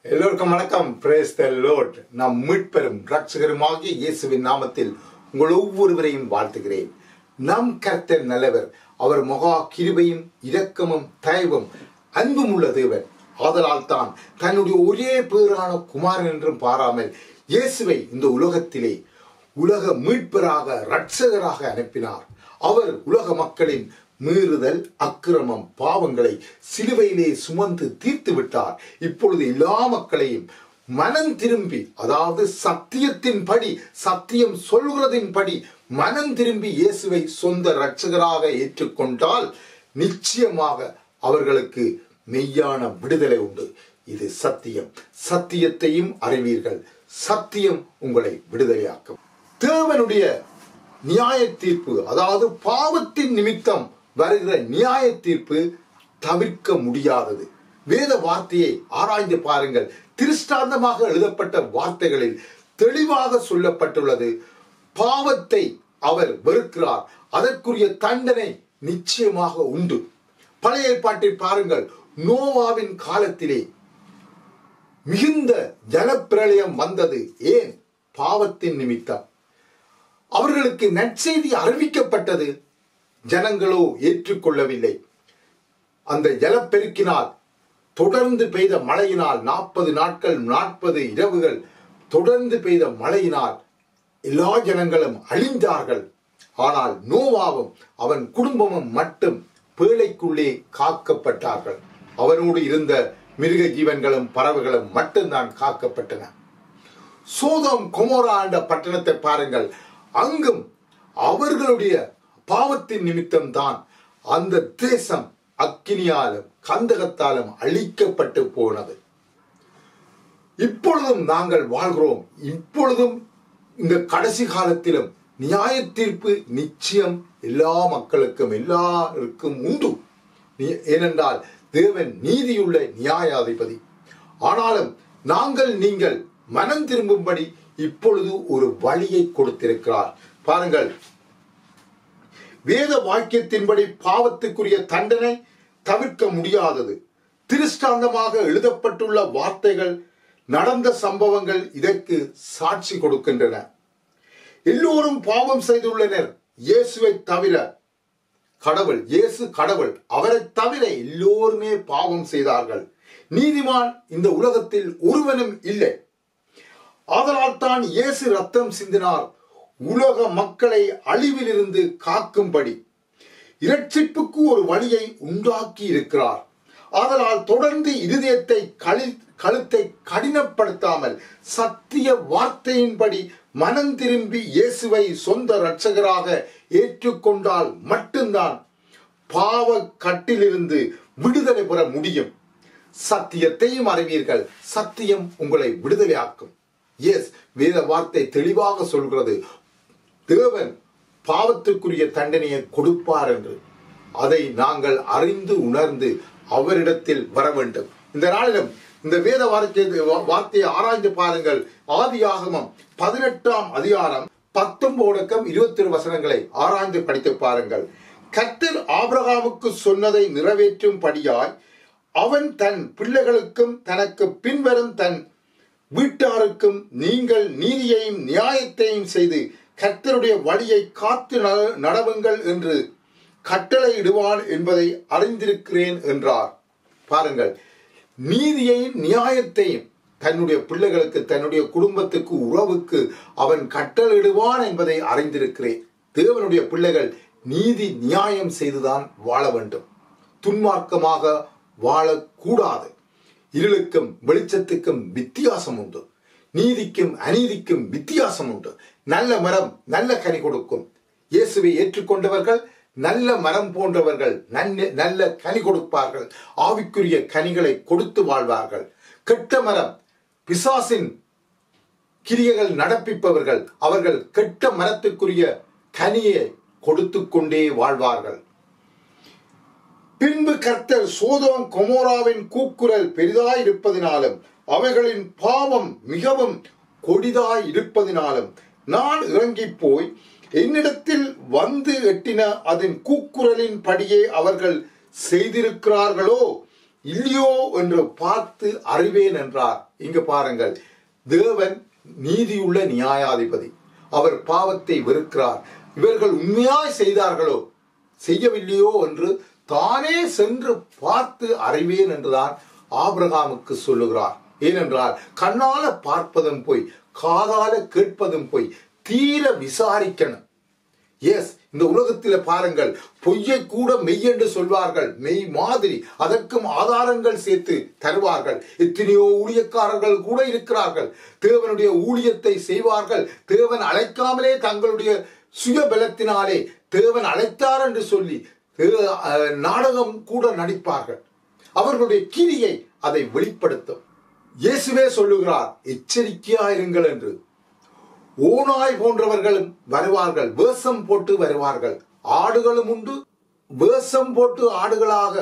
எல்லோருக்கும் வணக்கம் பிரேஸ் த லோட் நாம் மீட்பெரும் ரட்சகருமாகிய இயேசுவின் நாமத்தில் உங்கள் ஒவ்வொருவரையும் வாழ்த்துகிறேன் நம் கர்த்தர் நல்லவர் அவர் மகா கிருபையும் இரக்கமும் தயவும் அன்பும் உள்ள தேவன் ஆதலால் தான் தன்னுடைய ஒரே பேரான குமாரன் என்றும் பாராமல் இயேசுவை இந்த உலகத்திலே உலக மீட்பராக ரட்சகராக அனுப்பினார் அவர் உலக மக்களின் மீறுதல் அக்கிரமம் பாவங்களை சிலுவையிலே சுமந்து தீர்த்து விட்டார் இப்பொழுது எல்லா மக்களையும் மனம் திரும்பி அதாவது சத்தியத்தின் படி சத்தியம் சொல்கிறதின் படி மனம் திரும்பி இயேசுவை சொந்த இரட்சகராக ஏற்றுக்கொண்டால் நிச்சயமாக அவர்களுக்கு மெய்யான விடுதலை உண்டு இது சத்தியம் சத்தியத்தையும் அறிவீர்கள் சத்தியம் உங்களை விடுதலையாக்கும் தேவனுடைய நியாய தீர்ப்பு அதாவது பாவத்தின் நிமித்தம் வருகிற நியாய தீர்ப்பு தவிர்க்க முடியாதது வேத வார்த்தையை ஆராய்ந்து பாருங்கள் திருஷ்டாந்தமாக எழுதப்பட்ட வார்த்தைகளில் தெளிவாக சொல்லப்பட்டுள்ளது பாவத்தை அவர் வெறுக்கிறார் அதற்குரிய தண்டனை நிச்சயமாக உண்டு பழைய ஏற்பாட்டில் பாருங்கள் நோவாவின் காலத்திலே மிகுந்த ஜலப்பிரளயம் வந்தது ஏன் பாவத்தின் நிமித்தம் அவர்களுக்கு நற்செய்தி அறிவிக்கப்பட்டது ஜனங்களோ ஏற்றுக்கொள்ளவில்லை அந்த ஜலப்பெருக்கினால் தொடர்ந்து பெய்த மழையினால் நாற்பது நாட்கள் நாற்பது இரவுகள் தொடர்ந்து பெய்த மழையினால் எல்லா ஜனங்களும் அழிந்தார்கள் ஆனால் நோவாவும் அவன் குடும்பமும் மட்டும் பேழைக்குள்ளே காக்கப்பட்டார்கள் அவனோடு இருந்த மிருக ஜீவன்களும் பறவைகளும் மட்டும்தான் காக்கப்பட்டன சோதம் கொமோரா என்ற பட்டணத்தை பாருங்கள் அங்கும் அவர்களுடைய பாவத்தின் நிமித்தம் தான் அந்த தேசம் அக்கினியாலும் கந்தகத்தாலும் அழிக்கப்பட்டு போனது இப்பொழுதும் நாங்கள் வாழ்கிறோம் இப்பொழுதும் இந்த கடைசி காலத்திலும் நியாய தீர்ப்பு நிச்சயம் எல்லா மக்களுக்கும் எல்லாருக்கும் உண்டு ஏனென்றால் தேவன் நீதியுள்ள நியாயாதிபதி ஆனாலும் நாங்கள் நீங்கள் மனம் திரும்பும்படி இப்பொழுது ஒரு வழியை கொடுத்திருக்கிறார் பாருங்கள் வேத வாக்கியத்தின்படி பாவத்துக்குரிய தண்டனை தவிர்க்க முடியாதது திருஷ்டாந்தமாக எழுதப்பட்டுள்ள வார்த்தைகள் நடந்த சம்பவங்கள் இதற்கு சாட்சி கொடுக்கின்றன எல்லோரும் பாவம் செய்துள்ளனர் இயேசுவை தவிர கடவுள் இயேசு கடவுள் அவரை தவிர எல்லோருமே பாவம் செய்தார்கள் நீதிமான் இந்த உலகத்தில் ஒருவனும் இல்லை ஆதலால் தான் இயேசு ரத்தம் சிந்தினார் உலக மக்களை அழிவிலிருந்து காக்கும்படி இரட்சிப்புக்கு ஒரு வழியை உண்டாக்கி இருக்கிறார் ஆதலால் தொடர்ந்து இருதயத்தை கழி கழுத்தை கடினப்படுத்தாமல் சத்திய வார்த்தையின்படி மனம் திரும்பி இயேசுவை சொந்த இரட்சகராக ஏற்றுக்கொண்டால் மட்டும்தான் பாவ கட்டிலிருந்து விடுதலை பெற முடியும் சத்தியத்தையும் அறிவீர்கள் சத்தியம் உங்களை விடுதலையாக்கும் எஸ் வேத வார்த்தை தெளிவாக சொல்கிறது தேவன் பாவத்துக்குரிய தண்டனையை கொடுப்பார் என்று அதை நாங்கள் அறிந்து உணர்ந்து அவரிடத்தில் வர வேண்டும் இந்த நாளிலும் இந்த வேத வார்த்தை வார்த்தையை ஆராய்ந்து பாருங்கள் ஆதி ஆகமம் பதினெட்டாம் அதிகாரம் பத்தொன்பதுக்கம் இருபத்தி ஒரு வசனங்களை ஆராய்ந்து படித்து பாருங்கள் கர்த்தர் ஆபிரகாமுக்கு சொன்னதை நிறைவேற்றும் படியாய் அவன் தன் பிள்ளைகளுக்கும் தனக்கு பின்வரும் தன் வீட்டாருக்கும் நீங்கள் நீதியையும் நியாயத்தையும் செய்து கர்த்தருடைய வழியை காத்து நடவுங்கள் என்று கட்டளையிடுவான் என்பதை அறிந்திருக்கிறேன் என்றார் பாருங்கள் நீதியையும் நியாயத்தையும் தன்னுடைய பிள்ளைகளுக்கு தன்னுடைய குடும்பத்துக்கு உறவுக்கு அவன் கட்டளையிடுவான் என்பதை அறிந்திருக்கிறேன் தேவனுடைய பிள்ளைகள் நீதி நியாயம் செய்துதான் வாழ வேண்டும் துன்மார்க்கமாக வாழக்கூடாது இருளுக்கும் வெளிச்சத்துக்கும் வித்தியாசம் உண்டு நீதிக்கும் அநீதிக்கும் வித்தியாசம் உண்டு நல்ல மரம் நல்ல கனி கொடுக்கும் இயேசுவை ஏற்றுக்கொண்டவர்கள் நல்ல மரம் போன்றவர்கள் நல்ல கனி கொடுப்பார்கள் ஆவிக்குரிய கனிகளை கொடுத்து வாழ்வார்கள் கெட்ட மரம் பிசாசின் கிரியைகள் நடப்பிப்பவர்கள் அவர்கள் கெட்ட மரத்துக்குரிய கனியை கொடுத்து கொண்டே வாழ்வார்கள் பின்பு கர்த்தர் சோதோம் கொமோராவின் கூக்குரல் பெரிதாய் இருப்பதினாலும் அவைகளின் பாவம் மிகவும் கொடிதாய் இருப்பதினாலும் நான் இறங்கி போய் என்னிடத்தில் வந்து எட்டின அதன் கூக்குரலின் படியே அவர்கள் செய்திருக்கிறார்களோ இல்லையோ என்று பார்த்து அறிவேன் என்றார் இங்கு பாருங்கள் தேவன் நீதியுள்ள நியாயாதிபதி அவர் பாவத்தை வெறுக்கிறார் இவர்கள் உண்மையாய் செய்தார்களோ செய்யவில்லையோ என்று தானே சென்று பார்த்து அறிவேன் என்றுதான் ஆபிரகாமுக்கு சொல்லுகிறார் ஏனென்றால் கண்ணால பார்ப்பதும் போய் காதால கேட்பதும் போய் தீர விசாரிக்கணும் எஸ் இந்த உலகத்தில் பாருங்கள் பொய்யை கூட மெய் என்று சொல்வார்கள் மெய் மாதிரி அதற்கும் ஆதாரங்கள் சேர்த்து தருவார்கள் எத்தனையோ ஊழியக்காரர்கள் கூட இருக்கிறார்கள் தேவனுடைய ஊழியத்தை செய்வார்கள் தேவன் அழைக்காமலே தங்களுடைய சுய பலத்தினாலே தேவன் அழைத்தார் என்று சொல்லி தே- அஹ், நாடகம் கூட நடிப்பார்கள் அவர்களுடைய கிரியை அதை வெளிப்படுத்தும் இயேசுவே சொல்லுகிறார் எச்சரிக்கையாயிருங்கள் என்று ஓநாய் போன்றவர்களும் வருவார்கள் வேஷம் போட்டு வருவார்கள் ஆடுகளும் உண்டு வேஷம் போட்டு ஆடுகளாக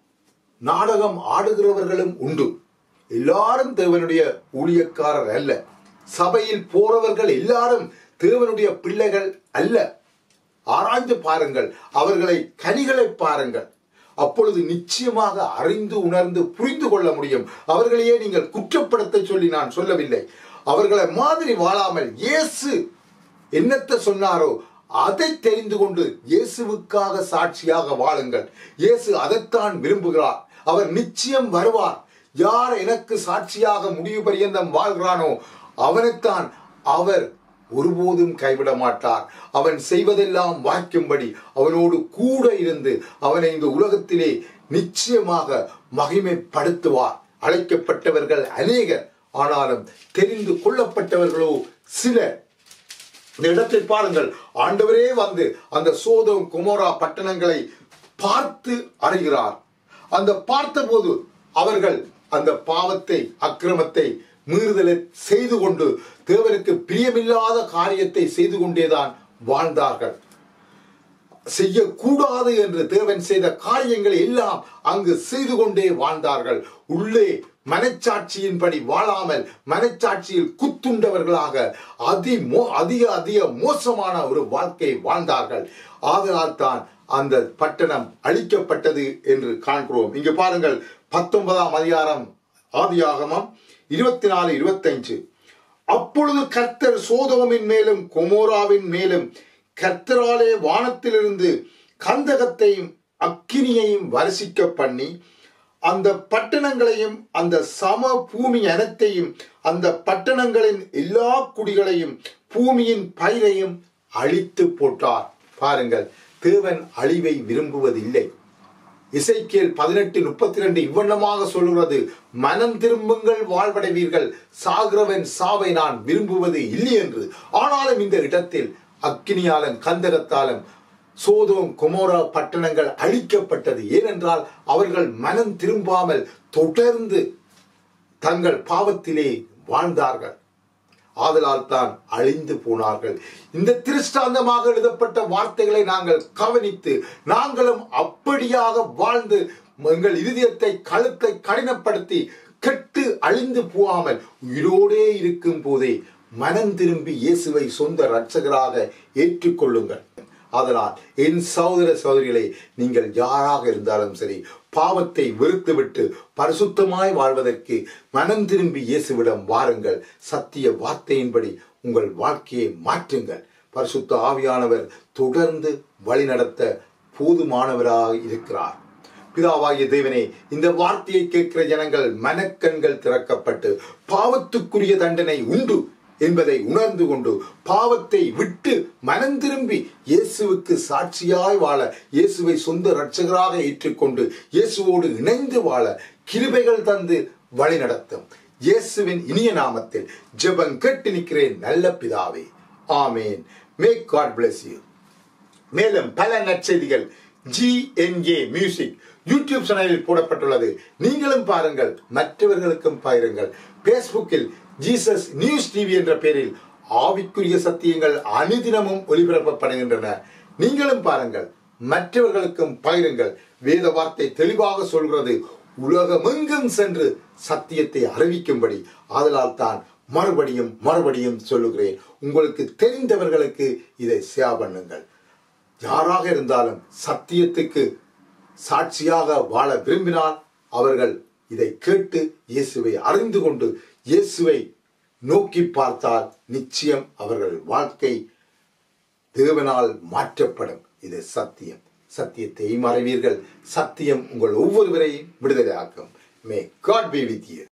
நாடகம் ஆடுகிறவர்களும் உண்டு எல்லாரும் தேவனுடைய ஊழியக்காரர் அல்ல சபையில் போறவர்கள் எல்லாரும் தேவனுடைய பிள்ளைகள் அல்ல ஆராய்ந்து பாருங்கள் அவர்களை கனிகளை பாருங்கள் அப்பொழுது நிச்சயமாக அறிந்து உணர்ந்து புரிந்து கொள்ள முடியும் அவர்களையே நீங்கள் குற்றப்படுத்த சொல்லி நான் சொல்லவில்லை அவர்களை மாதிரி வாழாமல் இயேசு என்னத்தை சொன்னாரோ அதை தெரிந்து கொண்டு இயேசுவுக்காக சாட்சியாக வாழுங்கள் இயேசு அதைத்தான் விரும்புகிறார் அவர் நிச்சயம் வருவார் யார் எனக்கு சாட்சியாக முடிவு பரியந்தம் வாழ்கிறானோ அவனைத்தான் அவர் ஒருபோதும் கைவிட மாட்டார் அவன் செய்வதெல்லாம் வாய்க்கும்படி அவனோடு கூட இருந்து அவனை இந்த உலகத்திலே நிச்சயமாக மகிமைப்படுத்துவார் அழைக்கப்பட்டவர்கள் அநேகர் ஆனாலும் தெரிந்து கொள்ளப்பட்டவர்களோ சிலர் இந்த இடத்தை பாருங்கள் ஆண்டவரே வந்து அந்த சோதம் குமோரா பட்டணங்களை பார்த்து அறிகிறார் அந்த பார்த்தபோது அவர்கள் அந்த பாவத்தை அக்கிரமத்தை மீறுதலை செய்து கொண்டு தேவனுக்கு பிரியமில்லாத காரியத்தை செய்து கொண்டேதான் வாழ்ந்தார்கள் செய்யக்கூடாது என்று தேவன் செய்த காரியங்களை எல்லாம் அங்கு செய்து கொண்டே வாழ்ந்தார்கள் உள்ளே மனச்சாட்சியின்படி வாழாமல் மனச்சாட்சியில் குத்துண்டவர்களாக அதி மோ அதிக அதிக மோசமான ஒரு வாழ்க்கை வாழ்ந்தார்கள் ஆதலால் தான் அந்த பட்டணம் அழிக்கப்பட்டது என்று காண்கிறோம் இங்கு பாருங்கள் பத்தொன்பதாம் அதிகாரம் ஆதியாகமம் இருபத்தி நாலு இருபத்தஞ்சு அப்பொழுது கர்த்தர் சோதோமின் மேலும் கொமோராவின் மேலும் கர்த்தராலே வானத்திலிருந்து கந்தகத்தையும் அக்கினியையும் வருஷிக்க பண்ணி அந்த பட்டணங்களையும் அந்த சம பூமி அனைத்தையும் அந்த பட்டணங்களின் எல்லா குடிகளையும் பூமியின் பயிரையும் அழித்து போட்டார் பாருங்கள் தேவன் அழிவை விரும்புவதில்லை இசைக்கியல் பதினெட்டு முப்பத்தி ரெண்டு இவ்வண்ணமாக சொல்லுகிறது மனம் திரும்புங்கள் வாழ்வடைவீர்கள் சாகிறவன் சாவை நான் விரும்புவது இல்லை என்று ஆனாலும் இந்த இடத்தில் அக்கினியாலும் கந்தகத்தாலும் சோதோம் குமோரா பட்டணங்கள் அழிக்கப்பட்டது ஏனென்றால் அவர்கள் மனம் திரும்பாமல் தொடர்ந்து தங்கள் பாவத்திலே வாழ்ந்தார்கள் ஆதலால் தான் அழிந்து போனார்கள் இந்த திருஷ்டாந்தமாக எழுதப்பட்ட வார்த்தைகளை நாங்கள் கவனித்து நாங்களும் அப்படியாக வாழ்ந்து எங்கள் இருதயத்தை கழுத்தை கடினப்படுத்தி கெட்டு அழிந்து போகாமல் உயிரோடே இருக்கும் போதே மனம் திரும்பி இயேசுவை சொந்த இரட்சகராக ஏற்றுக்கொள்ளுங்கள் அதனால் என் சகோதர சகோதரிகளே நீங்கள் யாராக இருந்தாலும் சரி பாவத்தை வெறுத்துவிட்டு பரிசுத்தமாய் வாழ்வதற்கு மனம் திரும்பி இயேசுவிடம் வாருங்கள் சத்திய வார்த்தையின்படி உங்கள் வாழ்க்கையை மாற்றுங்கள் பரிசுத்த ஆவியானவர் தொடர்ந்து வழிநடத்த போதுமானவராக இருக்கிறார் பிதாவாகிய தேவனே இந்த வார்த்தையை கேட்கிற ஜனங்கள் மனக்கண்கள் திறக்கப்பட்டு பாவத்துக்குரிய தண்டனை உண்டு என்பதை உணர்ந்து கொண்டு பாவத்தை விட்டு மனம் திரும்பி இயேசுவுக்கு சாட்சியாய் வாழ இயேசுவை சொந்த இரட்சகராக ஏற்றுக்கொண்டு இயேசுவோடு இணைந்து வாழ கிருபைகள் தந்து வழி நடத்தும் இயேசுவின் இனிய நாமத்தில் ஜெபம் கேட்டு நிற்கிறேன் நல்ல பிதாவே ஆமேன் மேக் காட் பிளஸ் யூ மேலும் பல நற்செய்திகள் ஜிஎன்ஏ மியூசிக் யூடியூப் சேனலில் போடப்பட்டுள்ளது நீங்களும் பாருங்கள் மற்றவர்களுக்கும் பகிருங்கள் பேஸ்புக்கில் ஜீசஸ் நியூஸ் டிவி என்ற பெயரில் ஆவிக்குரிய சத்தியங்கள் அனுதினமும் ஒளிபரப்பப்படுகின்றன நீங்களும் பாருங்கள் மற்றவர்களுக்கும் பகிருங்கள் வேத வார்த்தை தெளிவாக சொல்கிறது உலகமெங்கும் சென்று சத்தியத்தை அறிவிக்கும்படி ஆதலால் தான் மறுபடியும் மறுபடியும் சொல்லுகிறேன் உங்களுக்கு தெரிந்தவர்களுக்கு இதை ஷேர் பண்ணுங்கள் யாராக இருந்தாலும் சத்தியத்துக்கு சாட்சியாக வாழ விரும்பினால் அவர்கள் இதை கேட்டு இயேசுவை அறிந்து கொண்டு இயேசுவை நோக்கி பார்த்தால் நிச்சயம் அவர்கள் வாழ்க்கை தேவனால் மாற்றப்படும் இது சத்தியம் சத்தியத்தை மறைவீர்கள் சத்தியம் உங்கள் ஒவ்வொருவரையும் விடுதலையாக்கும் may God be with you